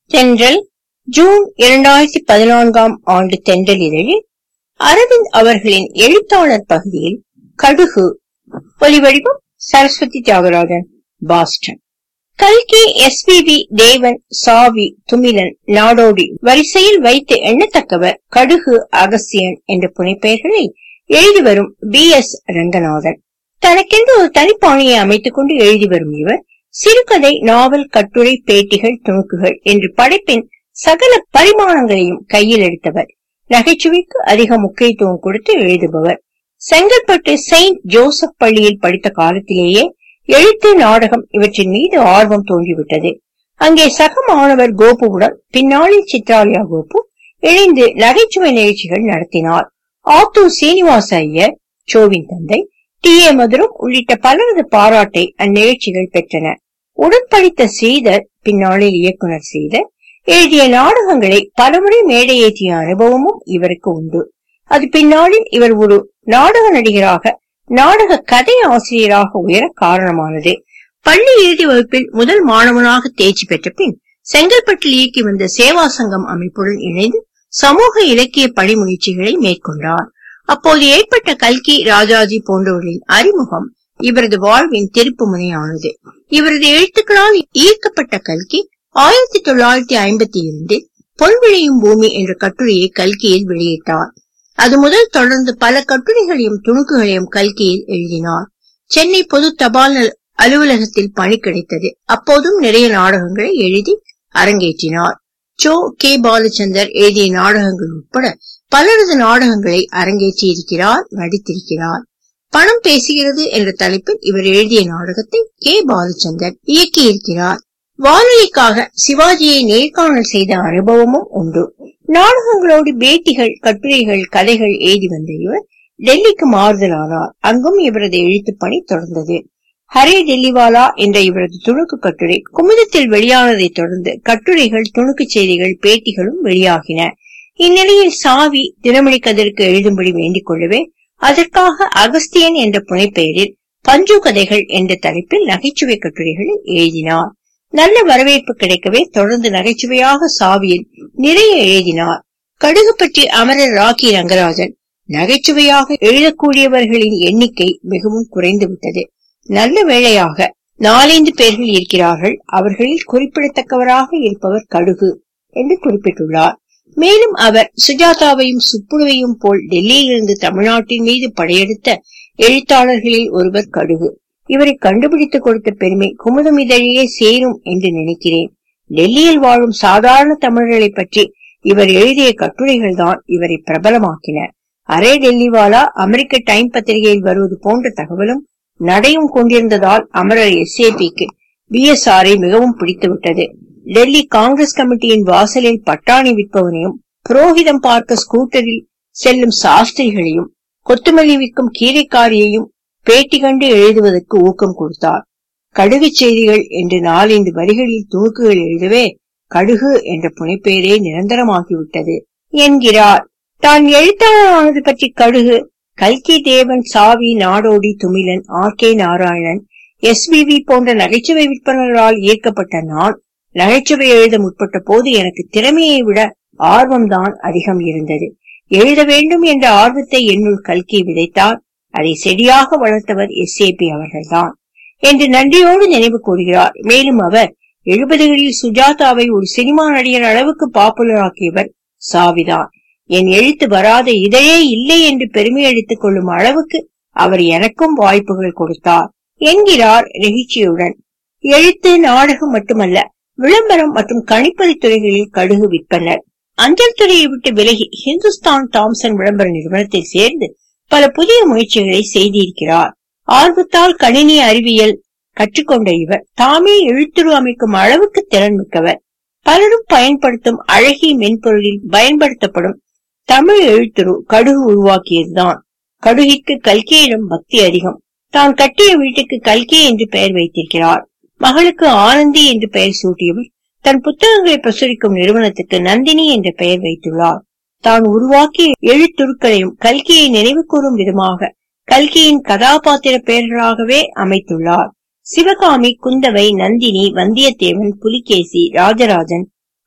தென்றல் ஜூன் இரண்டாயிரத்தி பதினான்காம் ஆண்டு தென்றல் இதழில் அரவிந்த் அவர்களின் எழுத்தாளர் பகுதியில் கடுகு ஒலிவடிவம் சரஸ்வதி தியாகராஜன் பாஸ்டன் கல்கி எஸ்பிபி தேவன் சாவி துமிலன் நாடோடி வரிசையில் வைத்து எண்ணத்தக்கவர் கடுகு அகஸ்தியன் என்ற புனைப்பெயர்களை எழுதி வரும் பி எஸ் ரங்கநாதன் தனக்கென்று ஒரு தனிப்பாணியை அமைத்துக் கொண்டு எழுதி வரும் இவர் சிறுகதை நாவல் கட்டுரை பேட்டிகள் துணுக்குகள் என்று படைப்பின் சகல பரிமாணங்களையும் கையில் எடுத்தவர் நகைச்சுவைக்கு அதிக முக்கியத்துவம் கொடுத்து எழுதுபவர் செங்கல்பட்டு செயின்ட் ஜோசப் பள்ளியில் படித்த காலத்திலேயே எழுத்து நாடகம் இவற்றின் மீது ஆர்வம் தோன்றிவிட்டது அங்கே சக மாணவர் கோபுவுடன் பின்னாளில் சித்ராலயா கோபு இணைந்து நகைச்சுவை நிகழ்ச்சிகள் நடத்தினார் ஆத்தூர் சீனிவாச ஐயர் சோவின் தந்தை டி ஏ மதுரம் உள்ளிட்ட பலரது பாராட்டை அந்நிகழ்ச்சிகள் பெற்றன உடன் படித்த ஸ்ரீதர் பின்னாளில் இயக்குனர் ஸ்ரீதர் எழுதிய நாடகங்களை பலமுறை மேடையேற்றிய அனுபவமும் இவருக்கு உண்டு அது பின்னாளில் இவர் ஒரு நாடக நடிகராக நாடக கதை ஆசிரியராக உயர காரணமானது பள்ளி இறுதி வகுப்பில் முதல் மாணவனாக தேர்ச்சி பெற்ற பின் செங்கல்பட்டில் இயக்கி வந்த சேவா சங்கம் அமைப்புடன் இணைந்து சமூக இலக்கிய பணி முயற்சிகளை மேற்கொண்டார் அப்போது ஏற்பட்ட கல்கி ராஜாஜி போன்றவர்களின் அறிமுகம் இவரது வாழ்வின் திருப்பு முனையானது இவரது எழுத்துக்களால் ஈர்க்கப்பட்ட கல்கி ஆயிரத்தி தொள்ளாயிரத்தி ஐம்பத்தி இரண்டில் பொன் விளையும் பூமி என்ற கட்டுரையை கல்கியில் வெளியிட்டார் அது முதல் தொடர்ந்து பல கட்டுரைகளையும் துணுக்குகளையும் கல்கியில் எழுதினார் சென்னை பொது தபால் அலுவலகத்தில் பணி கிடைத்தது அப்போதும் நிறைய நாடகங்களை எழுதி அரங்கேற்றினார் சோ கே பாலச்சந்தர் எழுதிய நாடகங்கள் உட்பட பலரது நாடகங்களை அரங்கேற்றி இருக்கிறார் நடித்திருக்கிறார் பணம் பேசுகிறது என்ற தலைப்பில் இவர் எழுதிய நாடகத்தை கே பாலச்சந்தர் இயக்கியிருக்கிறார் வானொலிக்காக சிவாஜியை நேர்காணல் செய்த அனுபவமும் உண்டு நாடகங்களோடு பேட்டிகள் கட்டுரைகள் கதைகள் எழுதி வந்த இவர் டெல்லிக்கு மாறுதலானார் அங்கும் இவரது எழுத்து பணி தொடர்ந்தது ஹரே டெல்லிவாலா என்ற இவரது துணுக்கு கட்டுரை குமுதத்தில் வெளியானதை தொடர்ந்து கட்டுரைகள் துணுக்கு செய்திகள் பேட்டிகளும் வெளியாகின இந்நிலையில் சாவி தினமணி கதிருக்கு எழுதும்படி வேண்டிக் கொள்ளவே அதற்காக அகஸ்தியன் என்ற புனைப்பெயரில் பஞ்சு கதைகள் என்ற தலைப்பில் நகைச்சுவை கட்டுரைகளை எழுதினார் நல்ல வரவேற்பு கிடைக்கவே தொடர்ந்து நகைச்சுவையாக சாவியில் நிறைய எழுதினார் கடுகு பற்றி அமரர் ராக்கி ரங்கராஜன் நகைச்சுவையாக எழுதக்கூடியவர்களின் எண்ணிக்கை மிகவும் குறைந்து விட்டது நல்ல வேளையாக நாலைந்து பேர்கள் இருக்கிறார்கள் அவர்களில் குறிப்பிடத்தக்கவராக இருப்பவர் கடுகு என்று குறிப்பிட்டுள்ளார் மேலும் அவர் சுஜாதாவையும் சுப்புழுவையும் போல் டெல்லியிலிருந்து தமிழ்நாட்டின் மீது படையெடுத்த எழுத்தாளர்களில் ஒருவர் கடுகு இவரை கண்டுபிடித்துக் கொடுத்த பெருமை குமுதம் இதழியே சேரும் என்று நினைக்கிறேன் டெல்லியில் வாழும் சாதாரண தமிழர்களை பற்றி இவர் எழுதிய கட்டுரைகள் தான் இவரை பிரபலமாக்கின அரே டெல்லிவாலா அமெரிக்க டைம் பத்திரிகையில் வருவது போன்ற தகவலும் நடையும் கொண்டிருந்ததால் அமரர் எஸ்ஏபிக்கு பிஎஸ்ஆரை மிகவும் பிடித்துவிட்டது டெல்லி காங்கிரஸ் கமிட்டியின் வாசலில் பட்டாணி விற்பவனையும் புரோகிதம் பார்க்க ஸ்கூட்டரில் செல்லும் சாஸ்திரிகளையும் கொத்துமல்லி விற்கும் கீரைக்காரியையும் பேட்டி கண்டு எழுதுவதற்கு ஊக்கம் கொடுத்தார் கடுகு செய்திகள் என்று நாலந்து வரிகளில் துணுக்குகள் எழுதவே கடுகு என்ற புனைப்பெயரே நிரந்தரமாகிவிட்டது என்கிறார் தான் எழுத்தாளரானது பற்றி கடுகு கல்கி Devan Savi Nadodi Thumilan R K Narayanan S P V போன்ற நகைச்சுவை விற்பனர்களால் ஈர்க்கப்பட்ட நான் நகைச்சுவை எழுத முற்பட்ட போது எனக்கு திறமையை விட ஆர்வம்தான் அதிகம் இருந்தது எழுத வேண்டும் என்ற ஆர்வத்தை என்னுள் கல்கி விதைத்தார் அதை செடியாக வளர்த்தவர் எஸ்ஏபி அவர்கள்தான் என்று நன்றியோடு நினைவு கூறுகிறார் மேலும் அவர் எழுபதுகளில் சுஜாதாவை ஒரு சினிமா நடிகர் அளவுக்கு பாப்புலர் ஆக்கியவர் சாவிதான் என் எழுத்து வராத இதழே இல்லை என்று பெருமை அடித்துக் கொள்ளும் அளவுக்கு அவர் எனக்கும் வாய்ப்புகள் கொடுத்தார் என்கிறார் நெகிழ்ச்சியுடன் எழுத்து நாடகம் மட்டுமல்ல விளம்பரம் மற்றும் கணிப்பொறி துறைகளில் கடுகு விற்பனர் அஞ்சல் துறையை விட்டு விலகி ஹிந்துஸ்தான் தாம்சன் விளம்பர நிறுவனத்தில் சேர்ந்து பல புதிய முயற்சிகளை செய்திருக்கிறார் ஆர்வத்தால் கணினி அறிவியல் கற்றுக்கொண்ட இவர் தாமே எழுத்துரு அமைக்கும் அளவுக்கு திறன் மிக்கவர் பலரும் பயன்படுத்தும் அழகிய மென்பொருளில் பயன்படுத்தப்படும் தமிழ் எழுத்துரு கடுகு உருவாக்கியதுதான் கடுகிற்கு கல்கியிடம் பக்தி அதிகம் தான் கட்டிய வீட்டுக்கு கல்கி என்று பெயர் வைத்திருக்கிறார் மகளுக்கு ஆனந்தி என்று பெயர் சூட்டியவர் தன் புத்தகங்களை பிரசுரிக்கும் நிறுவனத்துக்கு நந்தினி என்ற பெயர் வைத்துள்ளார் தான் உருவாக்கிய எழுத்துருக்களையும் கல்கியை நினைவு கூறும் விதமாக கல்கியின் கதாபாத்திர பெயர்களாகவே அமைத்துள்ளார் சிவகாமி குந்தவை நந்தினி வந்தியத்தேவன் புலிகேசி ராஜராஜன்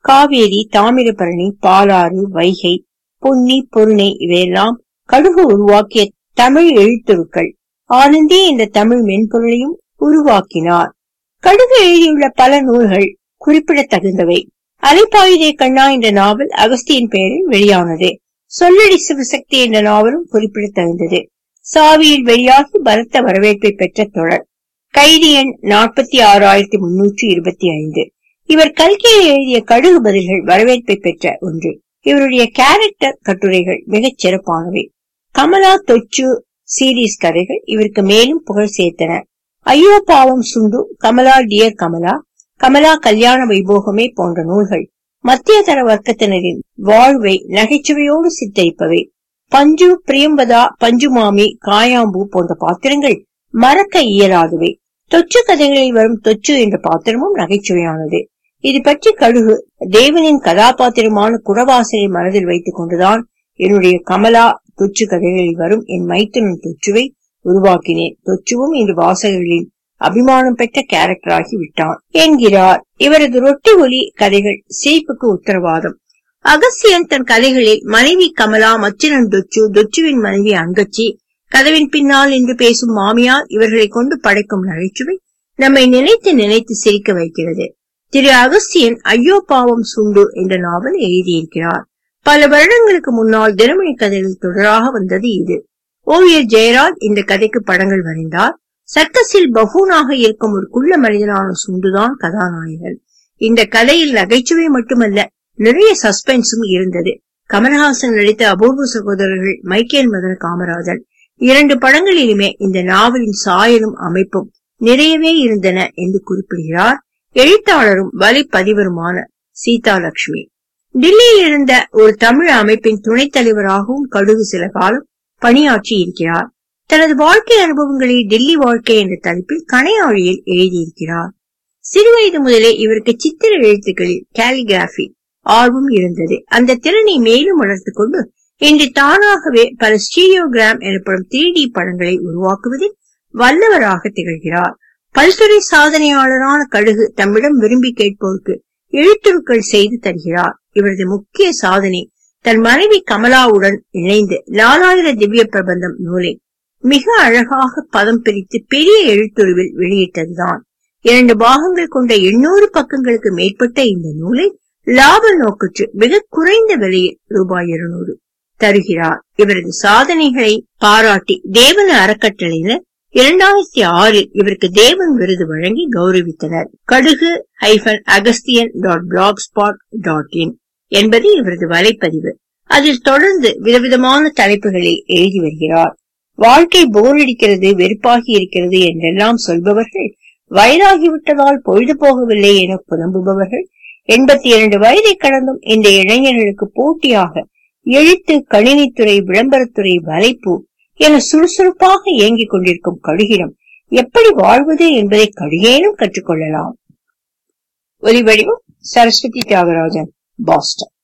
காவேரி தாமிரபரணி பாலாறு வைகை பொன்னி பொருணை இவையெல்லாம் கடுகு உருவாக்கிய தமிழ் எழுத்துருக்கள் ஆனந்தே இந்த தமிழ் மென்பொருளையும் உருவாக்கினார் கடுகு எழுதியுள்ள பல நூல்கள் குறிப்பிடத்தகுந்தவை அலைப்பாயுதே கண்ணா என்ற நாவல் அகஸ்தியின் பெயரில் வெளியானது சொல்லடி சிவசக்தி என்ற நாவலும் குறிப்பிடத்தகுந்தது சாவியில் வெளியாகி பலத்த வரவேற்பை பெற்ற தொடர் கைதி எண் நாற்பத்தி ஆறாயிரத்தி முன்னூற்றி இருபத்தி ஐந்து இவர் கல்கியில் எழுதிய கடுகு பதில்கள் வரவேற்பை பெற்ற ஒன்று இவருடைய கேரக்டர் கட்டுரைகள் மிகச் சிறப்பானவை கமலா தொச்சு சீரீஸ் கதைகள் இவருக்கு மேலும் புகழ் சேர்த்தன ஐயோ பாவம் சுண்டு கமலா டியர் கமலா கமலா கல்யாண வைபோகமே போன்ற நூல்கள் மத்திய தர வர்க்கத்தினரின் வாழ்வை நகைச்சுவையோடு சித்தரிப்பவை பஞ்சு பிரியம்பதா பஞ்சுமாமி காயாம்பு போன்ற பாத்திரங்கள் மறக்க இயலாதவை தொச்சு கதைகளில் வரும் தொச்சு என்ற பாத்திரமும் நகைச்சுவையானது இது பற்றி கடுகு தேவனின் கதாபாத்திரமான குடவாசலை மனதில் வைத்துக் கொண்டுதான் என்னுடைய கமலா தொச்சு கதைகளில் வரும் என் மைத்துனன் தொச்சுவை உருவாக்கினேன் தொச்சுவும் இன்று வாசகர்களின் அபிமானம் பெற்ற கேரக்டராகி விட்டான் என்கிறார் இவரது ரொட்டி ஒலி கதைகள் சிரிப்புக்கு உத்தரவாதம் அகஸ்தியன் தன் கதைகளில் மனைவி கமலா மச்சினன் தொச்சு தொச்சுவின் மனைவி அங்கச்சி கதவின் பின்னால் நின்று பேசும் மாமியார் இவர்களை கொண்டு படைக்கும் நகைச்சுவை நம்மை நினைத்து நினைத்து சிரிக்க வைக்கிறது திரு அகஸ்தியன் ஐயோ பாவம் சுண்டு என்ற நாவல் எழுதியிருக்கிறார் பல வருடங்களுக்கு முன்னால் தினமணி கதையில் தொடராக வந்தது இது ஓவியர் ஜெயராஜ் இந்த கதைக்கு படங்கள் வரைந்தார் சர்க்கஸில் பஃபூனாக இருக்கும் ஒரு குள்ள மனிதனான சுண்டுதான் கதாநாயகன் இந்த கதையில் நகைச்சுவை மட்டுமல்ல நிறைய சஸ்பென்ஸும் இருந்தது கமல்ஹாசன் நடித்த அபூர்வ சகோதரர்கள் மைக்கேல் மதன காமராஜன் இரண்டு படங்களிலுமே இந்த நாவலின் சாயலும் அமைப்பும் நிறையவே இருந்தன என்று குறிப்பிடுகிறார் எழுத்தாளரும் வலைப்பதிவருமான சீதாலட்சுமி டில்லியில் இருந்த ஒரு தமிழ் அமைப்பின் துணைத் தலைவராகவும் கடுகு சில காலம் பணியாற்றி இருக்கிறார் தனது வாழ்க்கை அனுபவங்களை டெல்லி வாழ்க்கை என்ற தலைப்பில் கணையாழியில் எழுதியிருக்கிறார் சிறுவயது முதலே இவருக்கு சித்திர எழுத்துக்களில் கேலிகிராபி ஆர்வம் இருந்தது அந்த திறனை மேலும் வளர்த்துக் கொண்டு இன்று தானாகவே பல ஸ்டீரியோகிராம் எனப்படும் த்ரீ டி படங்களை உருவாக்குவதில் வல்லவராக திகழ்கிறார் பல்துறை சாதனையாளரான கடுகு தம்மிடம் விரும்பி கேட்போருக்கு எழுத்துருக்கள் செய்து தருகிறார் இவரது முக்கிய சாதனை தன் மனைவி கமலாவுடன் இணைந்து நாலாயிர திவ்ய பிரபந்தம் நூலை மிக அழகாக பதம் பிரித்து பெரிய எழுத்துருவில் வெளியிட்டதுதான் இரண்டு பாகங்கள் கொண்ட எண்ணூறு பக்கங்களுக்கு மேற்பட்ட இந்த நூலை லாப நோக்கற்று மிக குறைந்த விலையில் ரூபாய் இருநூறு தருகிறார் இவரது சாதனைகளை பாராட்டி தேவன அறக்கட்டளையினர் இரண்டாயிரத்தி ஆறில் இவருக்கு தேவன் விருது வழங்கி கௌரவித்தனர் Kadugu hyphen Agasthiyan dot blogspot dot in என்பது இவரது வலைப்பதிவு அதில் தொடர்ந்து விதவிதமான தலைப்புகளை எழுதி வருகிறார் வாழ்க்கை போர் அடிக்கிறது வெறுப்பாகி இருக்கிறது என்றெல்லாம் சொல்பவர்கள் வயதாகிவிட்டதால் பொழுது போகவில்லை என புலம்புபவர்கள் எண்பத்தி இரண்டு வயதை கடந்தும் இந்த இளைஞர்களுக்கு போட்டியாக எழுத்து கணினித்துறை விளம்பரத்துறை வலைப்பு என சுறுசுறுப்பாக இயங்கிக் கொண்டிருக்கும் கடுகிடம் எப்படி வாழ்வது என்பதை கடுகேனும் கற்றுக்கொள்ளலாம் ஒலி வடிவம் சரஸ்வதி தியாகராஜன் பாஸ்டன்